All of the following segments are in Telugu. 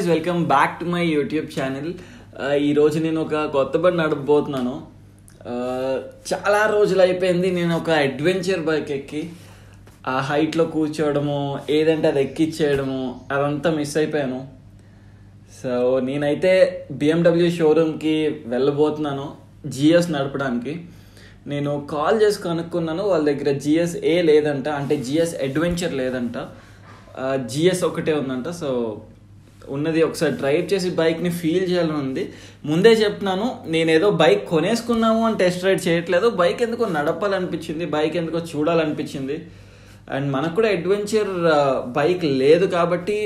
guys welcome back to my YouTube channel ఈరోజు నేను ఒక కొత్త బండి నడపబోతున్నాను Uh, చాలా రోజులు అయిపోయింది నేను ఒక అడ్వెంచర్ బైక్ ఎక్కి ఆ హైట్లో కూర్చోవడము ఏదంటే అది ఎక్కిచ్చేయడము అదంతా మిస్ అయిపోయాను సో నేనైతే బిఎండబ్ల్యూ షోరూమ్కి వెళ్ళబోతున్నాను జిఎస్ నడపడానికి నేను కాల్ చేసి కనుక్కున్నాను వాళ్ళ దగ్గర జిఎస్ ఏ లేదంట అంటే జిఎస్ అడ్వెంచర్ లేదంట జిఎస్ ఒకటే ఉందంట సో ఉన్నది ఒకసారి డ్రైవ్ చేసి బైక్ని ఫీల్ చేయాలని ఉంది ముందే చెప్తున్నాను నేను ఏదో బైక్ కొనేసుకున్నాము అని టెస్ట్ రైడ్ చేయట్లేదు బైక్ ఎందుకో నడపాలనిపించింది బైక్ ఎందుకో చూడాలనిపించింది అండ్ మనకు కూడా అడ్వెంచర్ బైక్ లేదు కాబట్టి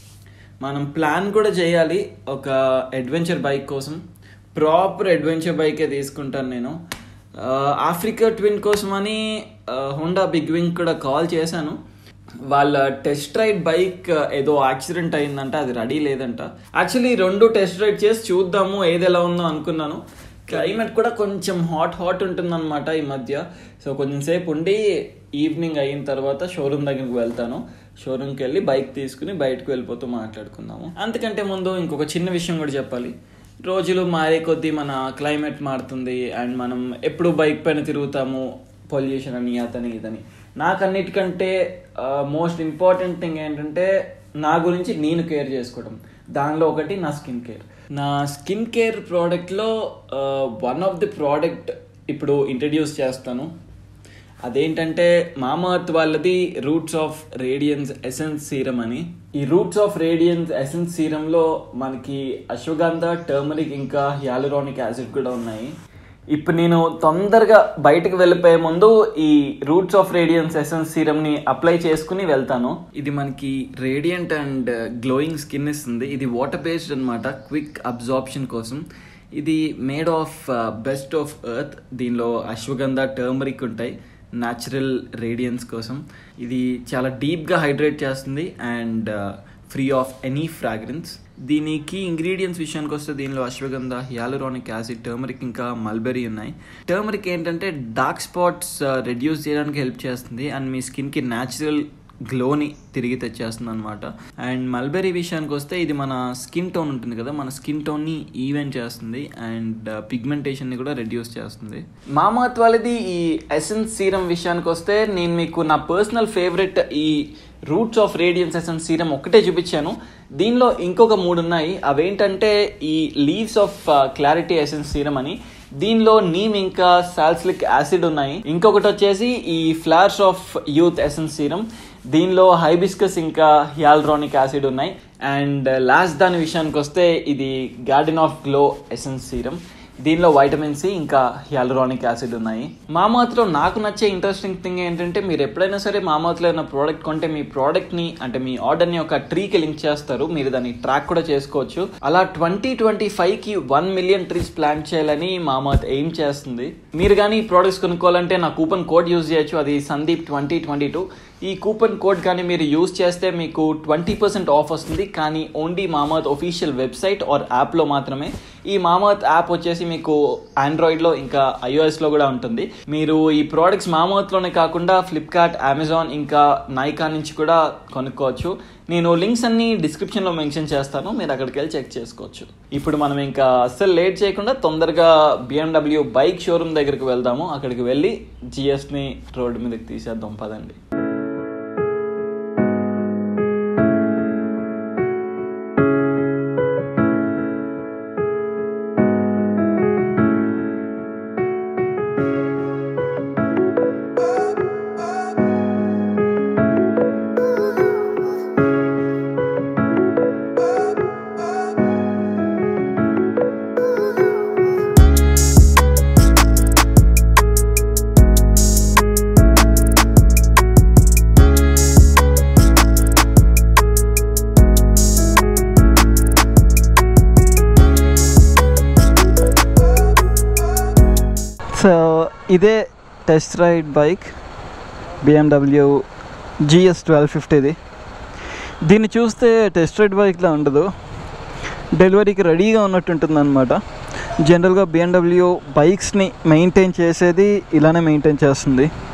మనం ప్లాన్ కూడా చేయాలి ఒక అడ్వెంచర్ బైక్ కోసం ప్రాపర్ అడ్వెంచర్ బైకే తీసుకుంటాను నేను ఆ, ఆఫ్రికా ట్విన్ కోసం అని హోండా బిగ్ వింగ్ కూడా కాల్ చేశాను వాళ్ళ టెస్ట్ రైడ్ బైక్ ఏదో యాక్సిడెంట్ అయిందంట అది రెడీ లేదంట యాక్చువల్లీ రెండు టెస్ట్ రైడ్ చేసి చూద్దాము ఏది ఎలా ఉందో అనుకున్నాను క్లైమేట్ కూడా కొంచెం హాట్ హాట్ ఉంటుందన్నమాట ఈ మధ్య సో కొంచెం సేపు ఉండి ఈవినింగ్ అయిన తర్వాత షోరూమ్ దగ్గరికి వెళ్తాను షోరూమ్కి వెళ్ళి బైక్ తీసుకుని బయటకు వెళ్ళిపోతూ మాట్లాడుకుందాము అంతకంటే ముందు ఇంకొక చిన్న విషయం కూడా చెప్పాలి రోజులు మారే కొద్దీ మన క్లైమేట్ మారుతుంది అండ్ మనం ఎప్పుడు బైక్ పైన తిరుగుతాము పొల్యూషన్ అని అతని ఇదని నాకన్నిటికంటే మోస్ట్ ఇంపార్టెంట్ థింగ్ ఏంటంటే నా గురించి నేను కేర్ చేసుకోవడం దానిలో ఒకటి నా స్కిన్ కేర్ నా స్కిన్ కేర్ ప్రోడక్ట్లో వన్ ఆఫ్ ది ప్రోడక్ట్ ఇప్పుడు ఇంట్రడ్యూస్ చేస్తాను అదేంటంటే మామర్త్ వాళ్ళది Roots of radians essence serum అని ఈ రూట్స్ ఆఫ్ రేడియన్స్ ఎసెన్స్ సీరంలో మనకి అశ్వగంధ టర్మరిక్ ఇంకా హ్యాలురానిక్ యాసిడ్ కూడా ఉన్నాయి ఇప్పుడు నేను తొందరగా బయటకు వెళ్ళిపోయే ముందు ఈ రూట్స్ ఆఫ్ రేడియన్స్ ఎసెన్స్ సీరమ్ని అప్లై చేసుకుని వెళ్తాను ఇది మనకి రేడియంట్ అండ్ గ్లోయింగ్ స్కిన్ ఇస్తుంది ఇది వాటర్ బేస్డ్ అనమాట క్విక్ అబ్జార్ప్షన్ కోసం ఇది made of best of earth దీనిలో అశ్వగంధ టర్మరిక్ ఉంటాయి న్యాచురల్ రేడియన్స్ కోసం ఇది చాలా డీప్గా హైడ్రేట్ చేస్తుంది and free of any fragrance దీని కీ ఇంగ్రీడియంట్స్ విషయానికి వస్తే దీనిలో అశ్వగంధ హ్యాలురానిక్ యాసిడ్ టర్మరిక్ ఇంకా మల్బెరీ ఉన్నాయి టర్మరిక్ ఏంటంటే డార్క్ స్పాట్స్ రెడ్యూస్ చేయడానికి హెల్ప్ చేస్తుంది అండ్ మీ స్కిన్కి న్యాచురల్ గ్లోని తిరిగి తెచ్చేస్తుంది అనమాట అండ్ మల్బెరీ విషయానికి వస్తే ఇది మన స్కిన్ టోన్ ఉంటుంది కదా మన స్కిన్ టోన్ని ఈవెంట్ చేస్తుంది అండ్ పిగ్మెంటేషన్ని కూడా రెడ్యూస్ చేస్తుంది మామత్ వాళ్ళది ఈ ఎసెన్స్ సీరం విషయానికి వస్తే నేను మీకు నా పర్సనల్ ఫేవరెట్ ఈ roots of radians essence serum ఒకటే చూపించాను దీనిలో ఇంకొక మూడు ఉన్నాయి అవేంటంటే ఈ Leaves of Clarity essence serum అని దీనిలో నీమ్ ఇంకా సాల్సిలిక్ యాసిడ్ ఉన్నాయి ఇంకొకటి వచ్చేసి ఈ Flowers of Youth essence serum దీనిలో హైబిస్కస్ ఇంకా హియాల్డ్రానిక్ యాసిడ్ ఉన్నాయి అండ్ లాస్ట్ దాని విషయానికి వస్తే ఇది Garden of Glow essence serum దీనిలో వైటమిన్ సి ఇంకా హ్యాలరానిక్ యాసిడ్ ఉన్నాయి మామాత్లో నాకు నచ్చే ఇంట్రెస్టింగ్ థింగ్ ఏంటంటే మీరు ఎప్పుడైనా సరే మామాత్లో ఏమైనా ప్రోడక్ట్ కొంటే మీ ప్రోడక్ట్ని అంటే మీ ఆర్డర్ని ఒక ట్రీకి లింక్ చేస్తారు మీరు దాన్ని ట్రాక్ కూడా చేసుకోవచ్చు అలా ట్వంటీ ట్వంటీ ఫైవ్కి వన్ మిలియన్ ట్రీస్ ప్లాన్ చేయాలని మామాత్ ఎయిమ్ చేస్తుంది మీరు కానీ ఈ ప్రోడక్ట్స్ కొనుక్కోవాలంటే నా కూపన్ కోడ్ యూజ్ చేయొచ్చు అది సందీప్ ట్వంటీ ట్వంటీ టూ ఈ కూపన్ కోడ్ కానీ మీరు యూజ్ చేస్తే మీకు ట్వంటీ పర్సెంట్ ఆఫ్ వస్తుంది కానీ only Mamaearth official website or యాప్లో మాత్రమే ఈ మామత్ యాప్ వచ్చేసి మీకు ఆండ్రాయిడ్లో ఇంకా ఐఓఎస్లో కూడా ఉంటుంది మీరు ఈ ప్రోడక్ట్స్ మామత్లోనే కాకుండా ఫ్లిప్కార్ట్ అమెజాన్ ఇంకా నైకా నుంచి కూడా కొనుక్కోవచ్చు నేను లింక్స్ అన్ని డిస్క్రిప్షన్లో మెన్షన్ చేస్తాను మీరు అక్కడికి వెళ్ళి చెక్ చేసుకోవచ్చు ఇప్పుడు మనం ఇంకా అస్సలు లేట్ చేయకుండా తొందరగా బిఎండబ్ల్యూ బైక్ షోరూమ్ దగ్గరికి వెళ్దాము అక్కడికి వెళ్ళి జిఎస్ని రోడ్డు మీదకి తీసేద్దాం పదండి సో ఇదే test ride bike BMW GS twelve ఫిఫ్టీది దీన్ని చూస్తే టెస్ట్ రైడ్ బైక్లా ఉండదు డెలివరీకి రెడీగా ఉన్నట్టు ఉంటుందన్నమాట జనరల్గా బిఎండబ్ల్యూ బైక్స్ని మెయింటైన్ చేసేది ఇలానే మెయింటైన్ చేస్తుంది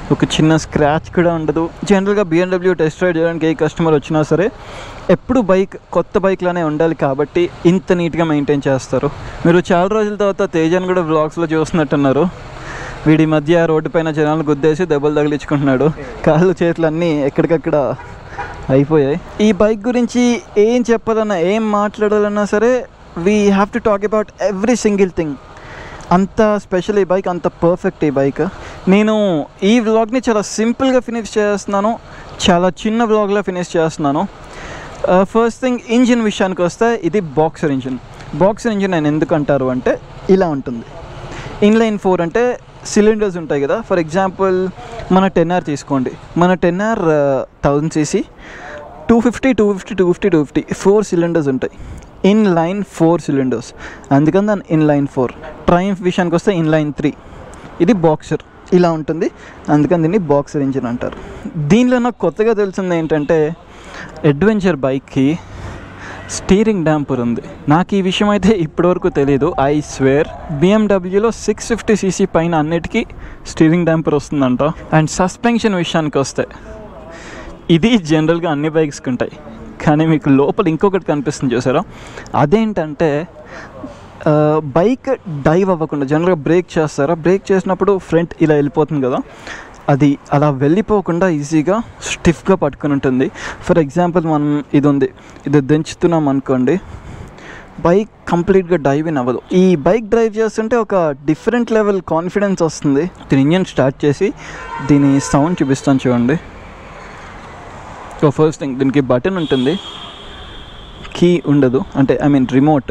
ఒక చిన్న స్క్రాచ్ కూడా ఉండదు జనరల్గా బిఎండబ్ల్యూ టెస్ట్ రైడ్ చేయడానికి ఏ కస్టమర్ వచ్చినా సరే ఎప్పుడు బైక్ కొత్త బైక్లోనే ఉండాలి కాబట్టి ఇంత నీట్గా మెయింటైన్ చేస్తారు మీరు చాలా రోజుల తర్వాత తేజన్ కూడా బ్లాగ్స్లో చూస్తున్నట్టున్నారు వీడి మధ్య రోడ్డు పైన జనాలు గుద్దేసి దెబ్బలు తగిలించుకుంటున్నాడు కాళ్ళు చేతులు అన్నీ ఎక్కడికక్కడ అయిపోయాయి ఈ బైక్ గురించి ఏం చెప్పాలన్నా ఏం మాట్లాడాలన్నా సరే we have to talk about every single thing అంత స్పెషల్ ఈ బైక్ అంత పర్ఫెక్ట్ ఈ బైక్ నేను ఈ వ్లాగ్ని చాలా సింపుల్గా ఫినిష్ చేస్తున్నాను చాలా చిన్న వ్లాగ్లో ఫినిష్ చేస్తున్నాను ఫస్ట్ థింగ్ ఇంజిన్ విషయానికి వస్తే ఇది బాక్సర్ ఇంజిన్ బాక్సర్ ఇంజిన్ నేను ఎందుకు అంటారు అంటే ఇలా ఉంటుంది ఇన్లైన్ ఫోర్ అంటే సిలిండర్స్ ఉంటాయి కదా ఫర్ ఎగ్జాంపుల్ మన టెన్ ఆర్ తీసుకోండి మన ten R thousand CC two fifty two fifty two fifty two fifty four cylinders ఉంటాయి ఇన్ లైన్ ఫోర్ సిలిండర్స్ అందుకని దాని ఇన్ లైన్ ఫోర్ ట్రయంఫ్ విషయానికి వస్తే ఇన్ లైన్ త్రీ ఇది బాక్సర్ ఇలా ఉంటుంది అందుకని దీన్ని బాక్సర్ ఇంజిన్ అంటారు దీనిలో నాకు కొత్తగా తెలిసింది ఏంటంటే అడ్వెంచర్ బైక్కి స్టీరింగ్ డాంపర్ ఉంది నాకు ఈ విషయం అయితే ఇప్పటివరకు తెలియదు ఐ స్వేర్ బిఎండబ్ల్యూలో సిక్స్ ఫిఫ్టీ సీసీ పైన అన్నిటికీ స్టీరింగ్ డాంపర్ వస్తుందంట అండ్ సస్పెన్షన్ విషయానికి వస్తే ఇది జనరల్గా అన్ని బైక్స్కి ఉంటాయి కానీ మీకు లోపల ఇంకొకటి కనిపిస్తుంది చూసారా అదేంటంటే ఆ, బైక్ డైవ్ అవ్వకుండా జనరల్గా బ్రేక్ చేస్తారా బ్రేక్ చేసినప్పుడు ఫ్రంట్ ఇలా వెళ్ళిపోతుంది కదా అది అలా వెళ్ళిపోకుండా ఈజీగా స్టిఫ్గా పట్టుకుని ఉంటుంది ఫర్ ఎగ్జాంపుల్ మనం ఇది ఉంది ఇది దించుతున్నాం అనుకోండి బైక్ కంప్లీట్గా డైవ్ ఇన్ అవ్వదు ఈ బైక్ డ్రైవ్ చేస్తుంటే ఒక డిఫరెంట్ లెవెల్ కాన్ఫిడెన్స్ వస్తుంది దీని ఇంజన్ స్టార్ట్ చేసి దీని సౌండ్ చూపిస్తాను చూడండి సో ఫస్ట్ థింగ్ దీనికి బటన్ ఉంటుంది కీ ఉండదు అంటే ఐ మీన్ రిమోట్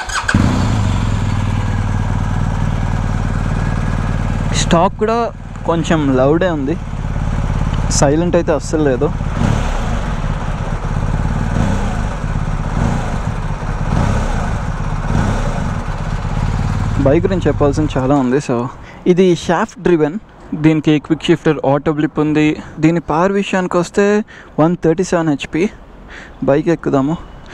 స్టాక్ కూడా కొంచెం లౌడే ఉంది సైలెంట్ అయితే అస్సలు లేదు బైక్ గురించి చెప్పాల్సింది చాలా ఉంది సో ఇది షాఫ్ట్ డ్రివెన్ దీనికి క్విక్ షిఫ్టర్ ఆటో బ్లిప్ ఉంది దీని పవర్ విషయానికి వస్తే one thirty seven HP bike ఎక్కుదాము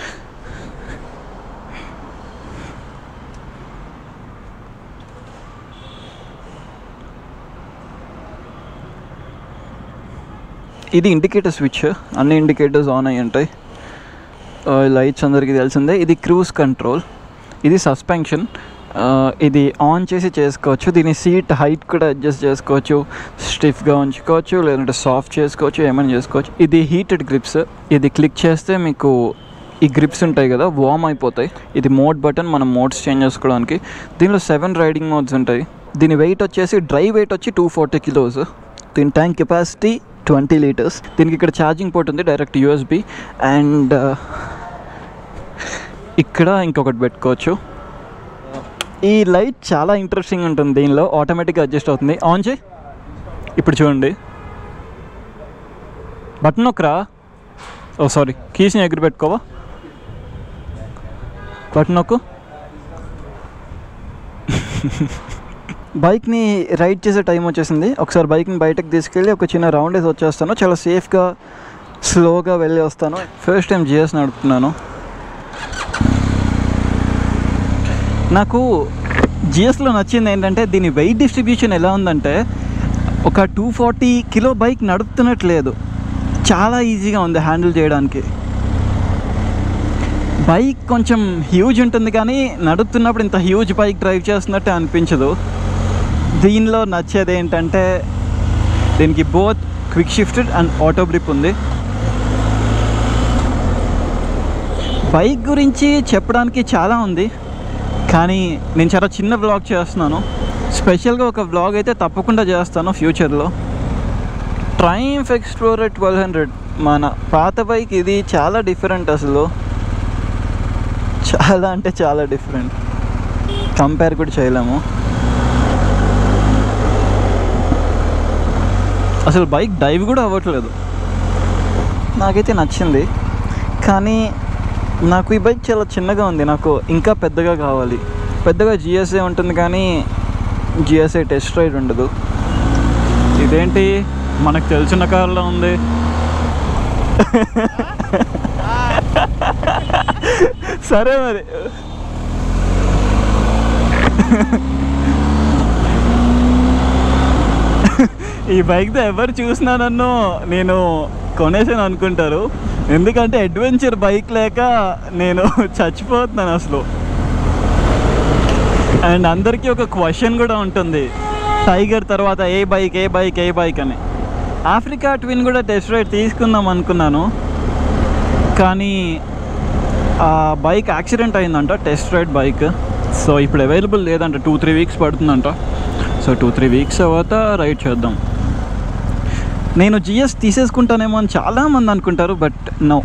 ఇది ఇండికేటర్ స్విచ్ అన్ని ఇండికేటర్స్ ఆన్ అయ్యి ఉంటాయి లైట్స్ అందరికీ తెలిసిందే ఇది క్రూజ్ కంట్రోల్ ఇది సస్పెన్షన్ ఇది ఆన్ చేసి చేసుకోవచ్చు దీని సీట్ హైట్ కూడా అడ్జస్ట్ చేసుకోవచ్చు స్టిఫ్గా ఉంచుకోవచ్చు లేదంటే సాఫ్ట్ చేసుకోవచ్చు ఏమైనా చేసుకోవచ్చు ఇది హీటెడ్ గ్రిప్స్ ఇది క్లిక్ చేస్తే మీకు ఈ గ్రిప్స్ ఉంటాయి కదా వార్మ్ అయిపోతాయి ఇది మోడ్ బటన్ మనం మోడ్స్ చేంజ్ చేసుకోవడానికి దీనిలో సెవెన్ రైడింగ్ మోడ్స్ ఉంటాయి దీని వెయిట్ వచ్చేసి డ్రై వెయిట్ వచ్చి టూ ఫార్టీ కిలోస్ దీని ట్యాంక్ కెపాసిటీ ట్వంటీ లీటర్స్ దీనికి ఇక్కడ ఛార్జింగ్ పోర్ట్ ఉంది డైరెక్ట్ యూఎస్బి అండ్ ఇక్కడ ఇంకొకటి పెట్టుకోవచ్చు ఈ లైట్ చాలా ఇంట్రెస్టింగ్ ఉంటుంది దీనిలో ఆటోమేటిక్గా అడ్జస్ట్ అవుతుంది ఆన్ చేయి ఇప్పుడు చూడండి బటన్ నొక్కరా ఓ సారీ కీస్ని ఎగురు పెట్టుకోవా బటన్ నొక్కు బైక్ని రైడ్ చేసే టైం వచ్చేసింది ఒకసారి బైక్ని బయటకు తీసుకెళ్ళి ఒక చిన్న రౌండ్ వేసి వచ్చేస్తాను చాలా సేఫ్గా స్లోగా వెళ్ళి వస్తాను ఫస్ట్ టైం జిఎస్ నడుపుతున్నాను నాకు జిఎస్లో నచ్చింది ఏంటంటే దీని వెయిట్ డిస్ట్రిబ్యూషన్ ఎలా ఉందంటే ఒక టూ ఫార్టీ కిలో బైక్ నడుపుతున్నట్లేదు చాలా ఈజీగా ఉంది హ్యాండిల్ చేయడానికి బైక్ కొంచెం హ్యూజ్ ఉంటుంది కానీ నడుపుతున్నప్పుడు ఇంత హ్యూజ్ బైక్ డ్రైవ్ చేస్తున్నట్టే అనిపించదు దీనిలో నచ్చేది ఏంటంటే దీనికి both quick shifted and auto blip ఉంది బైక్ గురించి చెప్పడానికి చాలా ఉంది కానీ నేను చాలా చిన్న వ్లాగ్ చేస్తున్నాను స్పెషల్గా ఒక వ్లాగ్ అయితే తప్పకుండా చేస్తాను ఫ్యూచర్లో ట్రైంఫ్ ఎక్స్ప్లోరర్ ట్వెల్వ్ హండ్రెడ్ మన పాత బైక్ ఇది చాలా డిఫరెంట్ అసలు చాలా అంటే చాలా డిఫరెంట్ కంపేర్ కూడా చేయలేము అసలు బైక్ డైవ్ కూడా అవ్వట్లేదు నాకైతే నచ్చింది కానీ నాకు ఈ బైక్ చాలా చిన్నగా ఉంది నాకు ఇంకా పెద్దగా కావాలి పెద్దగా జిఎస్ఏ ఉంటుంది కానీ జిఎస్ఏ టెస్ట్ రైడ్ ఉండదు ఇదేంటి మనకు తెలిసిన కార్లో ఉంది సరే మరి ఈ బైక్తో ఎవరు చూసినా నన్ను నేను కొనేసాను అనుకుంటారు ఎందుకంటే అడ్వెంచర్ బైక్ లేక నేను చచ్చిపోతున్నాను అసలు అండ్ అందరికీ ఒక క్వశ్చన్ కూడా ఉంటుంది టైగర్ తర్వాత ఏ బైక్ ఏ బైక్ ఏ బైక్ అని ఆఫ్రికా ట్విన్ కూడా టెస్ట్ రైడ్ తీసుకుందాం అనుకున్నాను కానీ ఆ బైక్ యాక్సిడెంట్ అయిందంట టెస్ట్ రైడ్ బైక్ సో ఇప్పుడు అవైలబుల్ లేదంట టూ త్రీ వీక్స్ పడుతుందంట సో టూ త్రీ వీక్స్ తర్వాత రైడ్ చేద్దాం నేను జిఎస్ తీసేసుకుంటానేమో అని చాలామంది అనుకుంటారు బట్ నో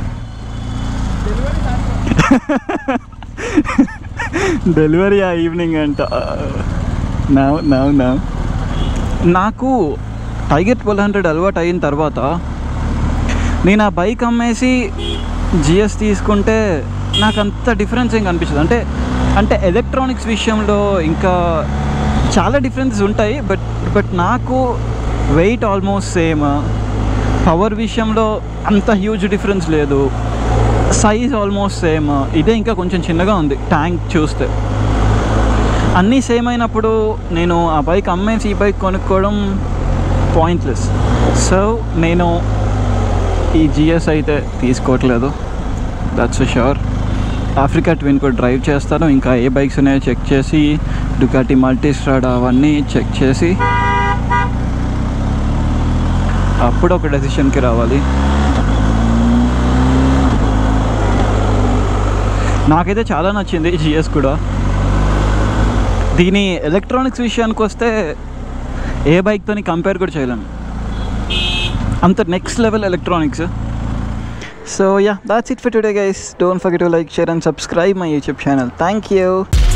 డెలివరీ ఆ ఈవినింగ్ అంట నవ్ నవ్ నవ్ నాకు టైగర్ ట్వెల్వ్ హండ్రెడ్ అలవాటు అయిన తర్వాత నేను ఆ బైక్ అమ్మేసి జిఎస్ తీసుకుంటే నాకు అంత డిఫరెన్స్ ఏం కనిపించదు అంటే అంటే ఎలక్ట్రానిక్స్ విషయంలో ఇంకా చాలా డిఫరెన్సెస్ ఉంటాయి బట్ బట్ నాకు వెయిట్ ఆల్మోస్ట్ సేమ్ పవర్ విషయంలో అంత హ్యూజ్ డిఫరెన్స్ లేదు సైజ్ ఆల్మోస్ట్ సేమ్ ఇదే ఇంకా కొంచెం చిన్నగా ఉంది ట్యాంక్ చూస్తే అన్నీ సేమ్ అయినప్పుడు నేను ఆ బైక్ అమ్మేసి ఈ బైక్ కొనుక్కోవడం పాయింట్లెస్ సో నేను ఈ జిఎస్ అయితే తీసుకోవట్లేదు దట్స్ షూర్ ఆఫ్రికా ట్విన్ కూడా డ్రైవ్ చేస్తాను ఇంకా ఏ బైక్స్ ఉన్నాయో చెక్ చేసి డుకాటి మల్టీస్ట్రాడా అవన్నీ చెక్ చేసి అప్పుడు ఒక డెసిషన్కి రావాలి నాకైతే చాలా నచ్చింది జిఎస్ కూడా దీని ఎలక్ట్రానిక్స్ విషయానికి వస్తే ఏ బైక్తోని కంపేర్ కూడా చేయలేము అంత next level electronics so yeah that's it for today guys don't forget to like share and subscribe my YouTube channel thank you